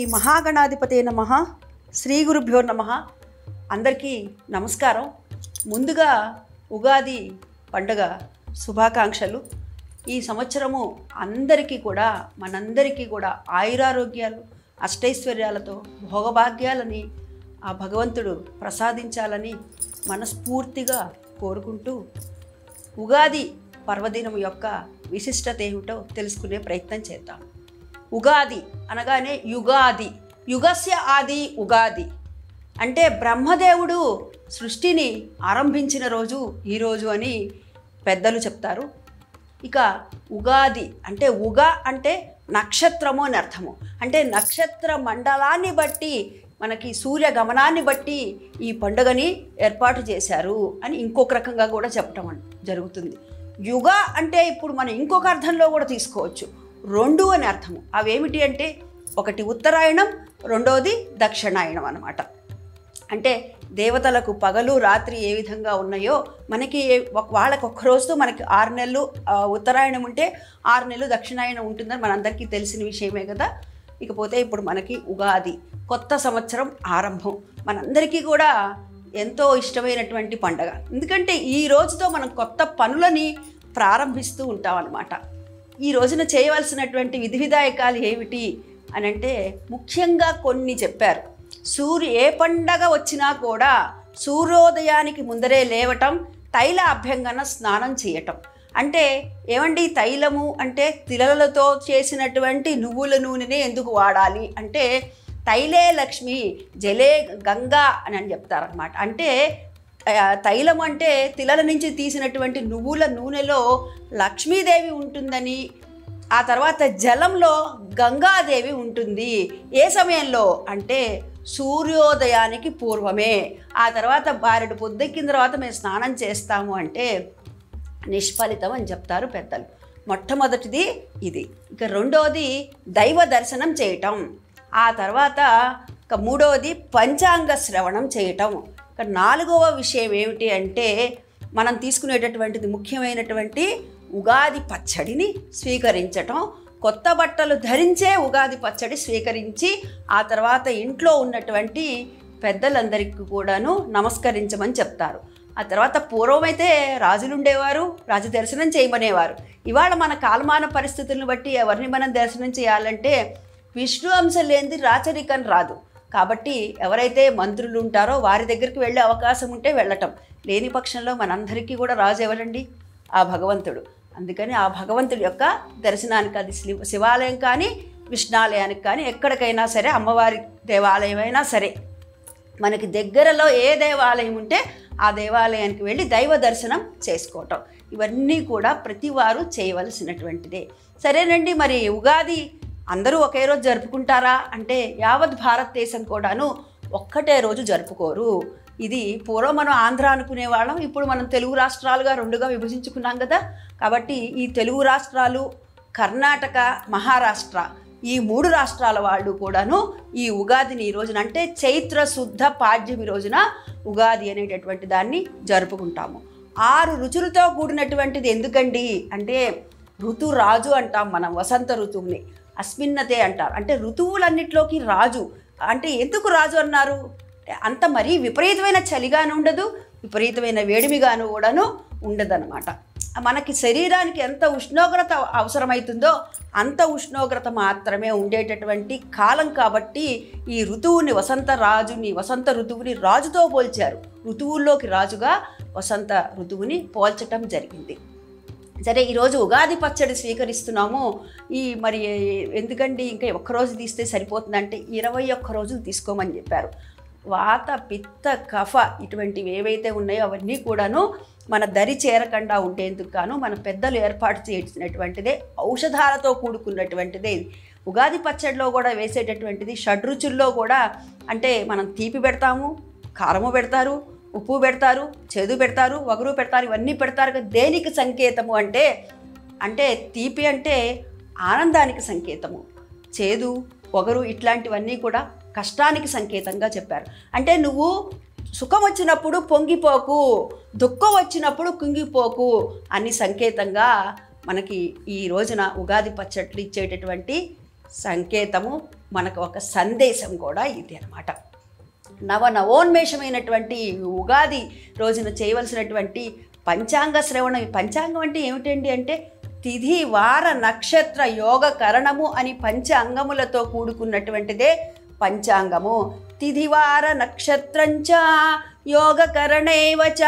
మహాగణాధిపతే నమ శ్రీ గురుభ్యో నమ అందరికీ నమస్కారం ముందుగా ఉగాది పండుగ శుభాకాంక్షలు ఈ సంవత్సరము అందరికీ కూడా మనందరికీ కూడా ఆయురారోగ్యాలు అష్టైశ్వర్యాలతో భోగభాగ్యాలని ఆ భగవంతుడు ప్రసాదించాలని మనస్ఫూర్తిగా కోరుకుంటూ ఉగాది పర్వదినం యొక్క విశిష్టత ఏమిటో తెలుసుకునే ప్రయత్నం చేద్దాం ఉగాది అనగానే యుగాది యుగస్య ఆది ఉగాది అంటే బ్రహ్మదేవుడు సృష్టిని ఆరంభించిన రోజు ఈరోజు అని పెద్దలు చెప్తారు ఇక ఉగాది అంటే ఉగ అంటే నక్షత్రము అని అర్థము అంటే నక్షత్ర మండలాన్ని బట్టి మనకి సూర్య గమనాన్ని బట్టి ఈ పండుగని ఏర్పాటు చేశారు అని ఇంకొక రకంగా కూడా చెప్పటం అన్- జరుగుతుంది యుగ అంటే ఇప్పుడు మనం ఇంకొక అర్థంలో కూడా తీసుకోవచ్చు రెండు అని అర్థము అవేమిటి అంటే ఒకటి ఉత్తరాయణం రెండోది దక్షిణాయనం అన్నమాట అంటే దేవతలకు పగలు రాత్రి ఏ విధంగా ఉన్నాయో మనకి ఒక- వాళ్ళకి ఒక్క రోజుతో మనకి ఆరు నెలలు ఆ, ఉత్తరాయణం ఉంటే ఆరు నెలలు దక్షిణాయనం ఉంటుందని మనందరికీ తెలిసిన విషయమే కదా ఇకపోతే ఇప్పుడు మనకి ఉగాది కొత్త సంవత్సరం ఆరంభం మనందరికీ కూడా ఎంతో ఇష్టమైనటువంటి పండగ ఎందుకంటే ఈ రోజుతో మనం కొత్త పనులని ప్రారంభిస్తూ ఉంటాం అన్నమాట ఈ రోజున చేయవలసినటువంటి విధి విధాయకాలు ఏమిటి అని అంటే ముఖ్యంగా కొన్ని చెప్పారు సూర్యు ఏ పండగ వచ్చినా కూడా సూర్యోదయానికి ముందరే లేవటం తైల అభ్యంగన స్నానం చేయటం అంటే ఏమండి తైలము అంటే తిలలతో చేసినటువంటి నువ్వుల నూనెనే ఎందుకు వాడాలి అంటే తైలే లక్ష్మి జలే గంగా అని అని చెప్తారనమాట అంటే ఆ, తైలం అంటే తిలల నుంచి తీసినటువంటి నువ్వుల నూనెలో లక్ష్మీదేవి ఉంటుందని ఆ తర్వాత జలంలో గంగాదేవి ఉంటుంది ఏ సమయంలో అంటే సూర్యోదయానికి పూర్వమే ఆ తర్వాత బారెడు పొద్దెక్కిన తర్వాత మేము స్నానం చేస్తాము అంటే నిష్ఫలితం అని చెప్తారు పెద్దలు మొట్టమొదటిది ఇది ఇక రెండోది దైవ దర్శనం చేయటం ఆ తర్వాత ఇక మూడవది పంచాంగ శ్రవణం చేయటం ఇక నాలుగవ విషయం ఏమిటి అంటే మనం తీసుకునేటటువంటిది ముఖ్యమైనటువంటి ఉగాది పచ్చడిని స్వీకరించటం కొత్త బట్టలు ధరించే ఉగాది పచ్చడి స్వీకరించి ఆ తర్వాత ఇంట్లో ఉన్నటువంటి పెద్దలందరికీ కూడాను నమస్కరించమని చెప్తారు ఆ తర్వాత పూర్వమైతే రాజులు ఉండేవారు రాజు దర్శనం చేయమనేవారు ఇవాళ మన కాలమాన పరిస్థితులను బట్టి ఎవరిని మనం దర్శనం చేయాలంటే విష్ణు అంశం లేనిది రాచరికం రాదు కాబట్టి ఎవరైతే మంత్రులు ఉంటారో వారి దగ్గరికి వెళ్ళే అవకాశం ఉంటే వెళ్ళటం లేని పక్షంలో మనందరికీ కూడా రాజు ఎవరండి ఆ భగవంతుడు అందుకని ఆ భగవంతుడి యొక్క దర్శనానికి అది శివ- శివాలయం కానీ విష్ణాలయానికి కానీ ఎక్కడికైనా సరే అమ్మవారి దేవాలయం అయినా సరే మనకి దగ్గరలో ఏ దేవాలయం ఉంటే ఆ దేవాలయానికి వెళ్ళి దైవ దర్శనం చేసుకోవటం ఇవన్నీ కూడా ప్రతివారు చేయవలసినటువంటిదే సరేనండి మరి ఉగాది అందరూ ఒకే రోజు జరుపుకుంటారా అంటే యావత్ భారతదేశం కూడాను ఒక్కటే రోజు జరుపుకోరు ఇది పూర్వం మనం ఆంధ్ర అనుకునే వాళ్ళం ఇప్పుడు మనం తెలుగు రాష్ట్రాలుగా రెండుగా విభజించుకున్నాం కదా కాబట్టి ఈ తెలుగు రాష్ట్రాలు కర్ణాటక మహారాష్ట్ర ఈ మూడు రాష్ట్రాల వాళ్ళు కూడాను ఈ ఉగాదిని ఈ రోజున అంటే చైత్ర శుద్ధ పాడ్యమి రోజున ఉగాది అనేటటువంటి దాన్ని జరుపుకుంటాము ఆరు రుచులతో కూడినటువంటిది ఎందుకండి అంటే ఋతురాజు అంటాం మనం వసంత ఋతువుని అస్మిన్నతే అంటారు అంటే ఋతువులన్నిట్లోకి రాజు అంటే ఎందుకు రాజు అన్నారు అంత మరీ విపరీతమైన చలిగాను ఉండదు విపరీతమైన వేడిమిగాను కూడాను ఉండదన్నమాట మనకి శరీరానికి ఎంత ఉష్ణోగ్రత అవసరమవుతుందో అంత ఉష్ణోగ్రత మాత్రమే ఉండేటటువంటి కాలం కాబట్టి ఈ ఋతువుని వసంత రాజుని వసంత ఋతువుని రాజుతో పోల్చారు ఋతువుల్లోకి రాజుగా వసంత ఋతువుని పోల్చటం జరిగింది సరే ఈరోజు ఉగాది పచ్చడి స్వీకరిస్తున్నాము ఈ మరి ఎందుకండి ఇంకా ఒక్కరోజు తీస్తే సరిపోతుందంటే ఇరవై ఒక్క రోజులు తీసుకోమని చెప్పారు వాత పిత్త కఫ ఇటువంటివి ఏవైతే ఉన్నాయో అవన్నీ కూడాను మన దరి చేరకుండా ఉండేందుకు గాను మన పెద్దలు ఏర్పాటు చేసినటువంటిదే ఔషధాలతో కూడుకున్నటువంటిదే ఇది ఉగాది పచ్చడిలో కూడా వేసేటటువంటిది షడ్రుచుల్లో కూడా అంటే మనం తీపి పెడతాము కారము పెడతారు ఉప్పు పెడతారు చేదు పెడతారు వగరు పెడతారు ఇవన్నీ పెడతారు కదా దేనికి సంకేతము అంటే అంటే తీపి అంటే ఆనందానికి సంకేతము చేదు పొగరు ఇట్లాంటివన్నీ కూడా కష్టానికి సంకేతంగా చెప్పారు అంటే నువ్వు సుఖం వచ్చినప్పుడు పొంగిపోకు దుఃఖం వచ్చినప్పుడు కుంగిపోకు అని సంకేతంగా మనకి ఈ రోజున ఉగాది పచ్చట్లు ఇచ్చేటటువంటి సంకేతము మనకు ఒక సందేశం కూడా ఇది అనమాట నవ నవోన్మేషమైనటువంటి ఉగాది రోజున చేయవలసినటువంటి పంచాంగ శ్రవణం ఈ పంచాంగం అంటే ఏమిటండి అంటే తిథి వార నక్షత్ర యోగ కరణము అని పంచ అంగములతో కూడుకున్నటువంటిదే పంచాంగము తిథివార నక్షత్రంచ యోగకరణేవ చ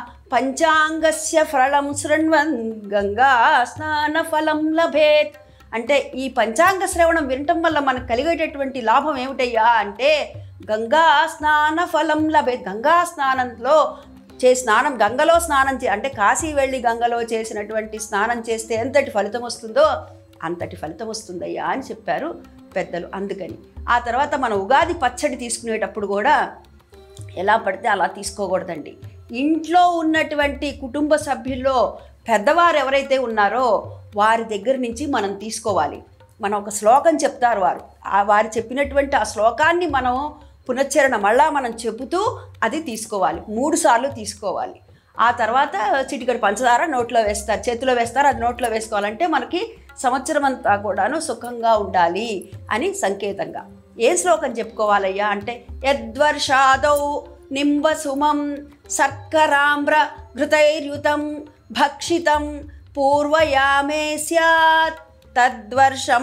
పంచాంగస్య ఫలం శృణ్వన్ గంగా స్నాన ఫలం లభేత్ అంటే ఈ పంచాంగ శ్రవణం వినటం వల్ల మనకు కలిగేటటువంటి లాభం ఏమిటయ్యా అంటే గంగా స్నాన ఫలం లభేత్ గంగా స్నానంలో చే స్నానం గంగలో స్నానం చే అంటే కాశీ వెళ్ళి గంగలో చేసినటువంటి స్నానం చేస్తే ఎంతటి ఫలితం వస్తుందో అంతటి ఫలితం వస్తుందయ్యా అని చెప్పారు పెద్దలు అందుకని ఆ తర్వాత మన ఉగాది పచ్చడి తీసుకునేటప్పుడు కూడా ఎలా పడితే అలా తీసుకోకూడదండి ఇంట్లో ఉన్నటువంటి కుటుంబ సభ్యుల్లో పెద్దవారు ఎవరైతే ఉన్నారో వారి దగ్గర నుంచి మనం తీసుకోవాలి మనం ఒక శ్లోకం చెప్తారు వారు ఆ వారు చెప్పినటువంటి ఆ శ్లోకాన్ని మనం పునశ్చరణ మళ్ళా మనం చెబుతూ అది తీసుకోవాలి మూడు సార్లు తీసుకోవాలి ఆ తర్వాత చిటికడి పంచదార నోట్లో వేస్తారు చేతిలో వేస్తారు అది నోట్లో వేసుకోవాలంటే మనకి సంవత్సరం అంతా కూడాను సుఖంగా ఉండాలి అని సంకేతంగా ఏ శ్లోకం చెప్పుకోవాలయ్యా అంటే యద్వర్షాదౌ నింబసుమం సర్కరామ్ర ఘృతైర్యుతం భక్షితం పూర్వయామే స్యాత్ తద్వర్షం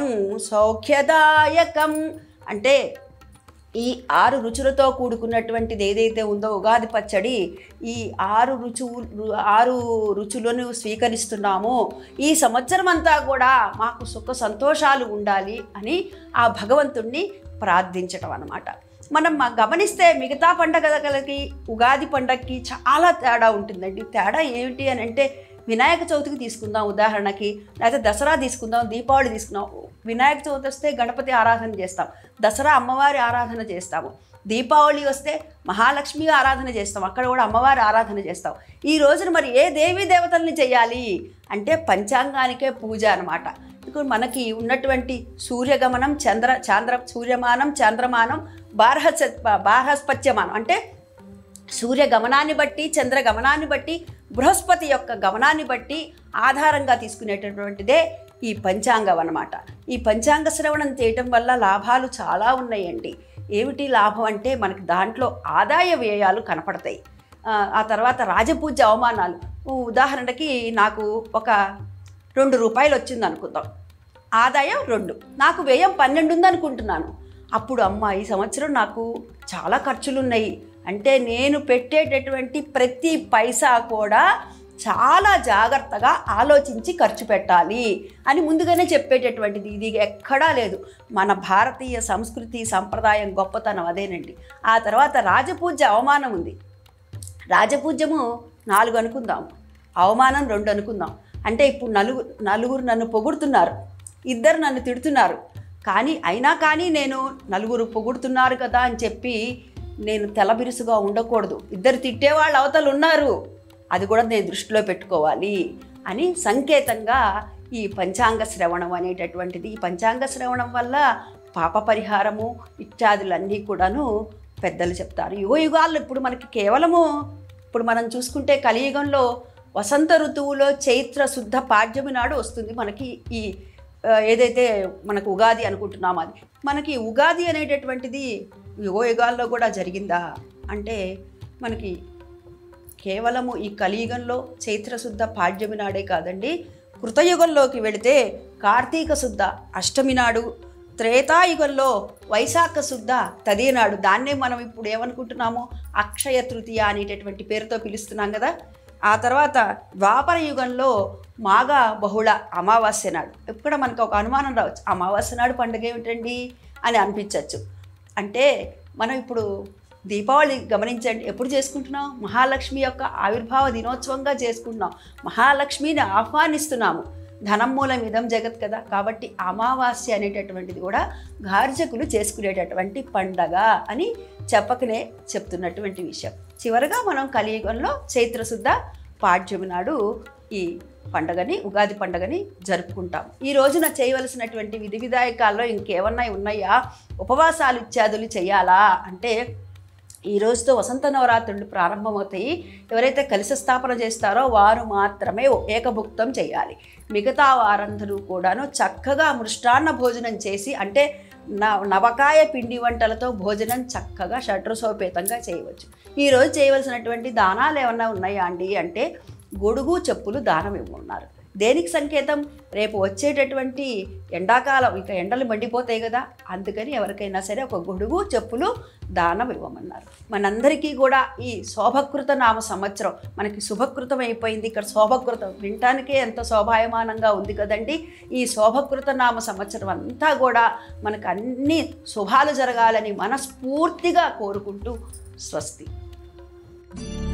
సౌఖ్యదాయకం అంటే ఈ ఆరు రుచులతో కూడుకున్నటువంటిది ఏదైతే ఉందో ఉగాది పచ్చడి ఈ ఆరు రుచు ఆరు రుచులను స్వీకరిస్తున్నామో ఈ సంవత్సరం అంతా కూడా మాకు సుఖ సంతోషాలు ఉండాలి అని ఆ భగవంతుణ్ణి ప్రార్థించటం అన్నమాట మనం మ- గమనిస్తే మిగతా పండగలకి ఉగాది పండగకి చాలా తేడా ఉంటుందండి తేడా ఏమిటి అని అంటే వినాయక చవితికి తీసుకుందాం ఉదాహరణకి లేకపోతే దసరా తీసుకుందాం దీపావళి తీసుకుందాం వినాయక చవితి వస్తే గణపతి ఆరాధన చేస్తాం దసరా అమ్మవారి ఆరాధన చేస్తాము దీపావళి వస్తే మహాలక్ష్మి ఆరాధన చేస్తాం అక్కడ కూడా అమ్మవారి ఆరాధన చేస్తాం ఈ రోజున మరి ఏ దేవీ దేవతల్ని చేయాలి అంటే పంచాంగానికే పూజ అనమాట ఇప్పుడు మనకి ఉన్నటువంటి సూర్యగమనం చంద్ర చాంద్ర సూర్యమానం చంద్రమానం బార్హస బార్హస్పత్యమానం అంటే సూర్య గమనాన్ని బట్టి చంద్ర గమనాన్ని బట్టి బృహస్పతి యొక్క గమనాన్ని బట్టి ఆధారంగా తీసుకునేటటువంటిదే ఈ పంచాంగం అన్నమాట ఈ పంచాంగ శ్రవణం చేయటం వల్ల లాభాలు చాలా ఉన్నాయండి ఏమిటి లాభం అంటే మనకి దాంట్లో ఆదాయ వ్యయాలు కనపడతాయి ఆ, ఆ తర్వాత రాజపూజ అవమానాలు ఉదాహరణకి నాకు ఒక రెండు రూపాయలు వచ్చింది అనుకుందాం ఆదాయం రెండు నాకు వ్యయం పన్నెండు ఉంది అనుకుంటున్నాను అప్పుడు అమ్మ ఈ సంవత్సరం నాకు చాలా ఖర్చులు ఉన్నాయి అంటే నేను పెట్టేటటువంటి ప్రతి పైసా కూడా చాలా జాగ్రత్తగా ఆలోచించి ఖర్చు పెట్టాలి అని ముందుగానే చెప్పేటటువంటిది ఇది ఎక్కడా లేదు మన భారతీయ సంస్కృతి సంప్రదాయం గొప్పతనం అదేనండి ఆ తర్వాత రాజపూజ్య అవమానం ఉంది రాజపూజ్యము నాలుగు అనుకుందాం అవమానం రెండు అనుకుందాం అంటే ఇప్పుడు నలుగు నలుగురు నన్ను పొగుడుతున్నారు ఇద్దరు నన్ను తిడుతున్నారు కానీ అయినా కానీ నేను నలుగురు పొగుడుతున్నారు కదా అని చెప్పి నేను తెల్లబిరుసుగా ఉండకూడదు ఇద్దరు తిట్టేవాళ్ళు అవతలు ఉన్నారు అది కూడా నేను దృష్టిలో పెట్టుకోవాలి అని సంకేతంగా ఈ పంచాంగ శ్రవణం అనేటటువంటిది ఈ పంచాంగ శ్రవణం వల్ల పాప పరిహారము ఇత్యాదులన్నీ కూడాను పెద్దలు చెప్తారు యుగ యుగాల్లో ఇప్పుడు మనకి కేవలము ఇప్పుడు మనం చూసుకుంటే కలియుగంలో వసంత ఋతువులో చైత్ర శుద్ధ పాడ్యమి నాడు వస్తుంది మనకి ఈ ఆ, ఏదైతే మనకు ఉగాది అనుకుంటున్నామో అది మనకి ఉగాది అనేటటువంటిది యుగ యుగాల్లో కూడా జరిగిందా అంటే మనకి కేవలము ఈ కలియుగంలో చైత్రశుద్ధ పాడ్యమి నాడే కాదండి కృతయుగంలోకి వెళితే కార్తీక శుద్ధ అష్టమి నాడు త్రేతాయుగంలో వైశాఖ శుద్ధ తదే నాడు దాన్నే మనం ఇప్పుడు ఏమనుకుంటున్నాము అక్షయ తృతీయ అనేటటువంటి పేరుతో పిలుస్తున్నాం కదా ఆ తర్వాత ద్వాపర యుగంలో మాఘ బహుళ అమావాస్య నాడు ఇక్కడ మనకు ఒక అనుమానం రావచ్చు అమావాస్య నాడు పండుగ ఏమిటండి అని అనిపించవచ్చు అంటే మనం ఇప్పుడు దీపావళి గమనించండి ఎప్పుడు చేసుకుంటున్నాం మహాలక్ష్మి యొక్క ఆవిర్భావ దినోత్సవంగా చేసుకుంటున్నాం మహాలక్ష్మిని ఆహ్వానిస్తున్నాము ధనం మూలం ఇదం జగత్ కదా కాబట్టి అమావాస్య అనేటటువంటిది కూడా గార్జకులు చేసుకునేటటువంటి పండగ అని చెప్పకనే చెప్తున్నటువంటి విషయం చివరగా మనం కలియుగంలో చైత్రశుద్ధ పాడ్యమి నాడు ఈ పండగని ఉగాది పండగని జరుపుకుంటాం ఈ రోజున చేయవలసినటువంటి విధి విధాయకాల్లో ఇంకేమన్నా ఉన్నాయా ఉపవాసాలు ఇత్యాదులు చేయాలా అంటే ఈ రోజుతో వసంత నవరాత్రులు ప్రారంభమవుతాయి ఎవరైతే కలిసి స్థాపన చేస్తారో వారు మాత్రమే ఏకభుక్తం చేయాలి మిగతా వారందరూ కూడాను చక్కగా మృష్టాన్న భోజనం చేసి అంటే న నవకాయ పిండి వంటలతో భోజనం చక్కగా షడ్రసోపేతంగా చేయవచ్చు ఈరోజు చేయవలసినటువంటి దానాలు ఏమన్నా ఉన్నాయా అండి అంటే గొడుగు చెప్పులు దానం ఇవ్వమన్నారు దేనికి సంకేతం రేపు వచ్చేటటువంటి ఎండాకాలం ఇక ఎండలు మండిపోతాయి కదా అందుకని ఎవరికైనా సరే ఒక గొడుగు చెప్పులు దానం ఇవ్వమన్నారు మనందరికీ కూడా ఈ శోభకృత నామ సంవత్సరం మనకి శుభకృతం అయిపోయింది ఇక్కడ శోభకృతం వినటానికే ఎంత శోభాయమానంగా ఉంది కదండి ఈ శోభకృత నామ సంవత్సరం అంతా కూడా మనకు అన్ని శుభాలు జరగాలని మనస్ఫూర్తిగా కోరుకుంటూ స్వస్తి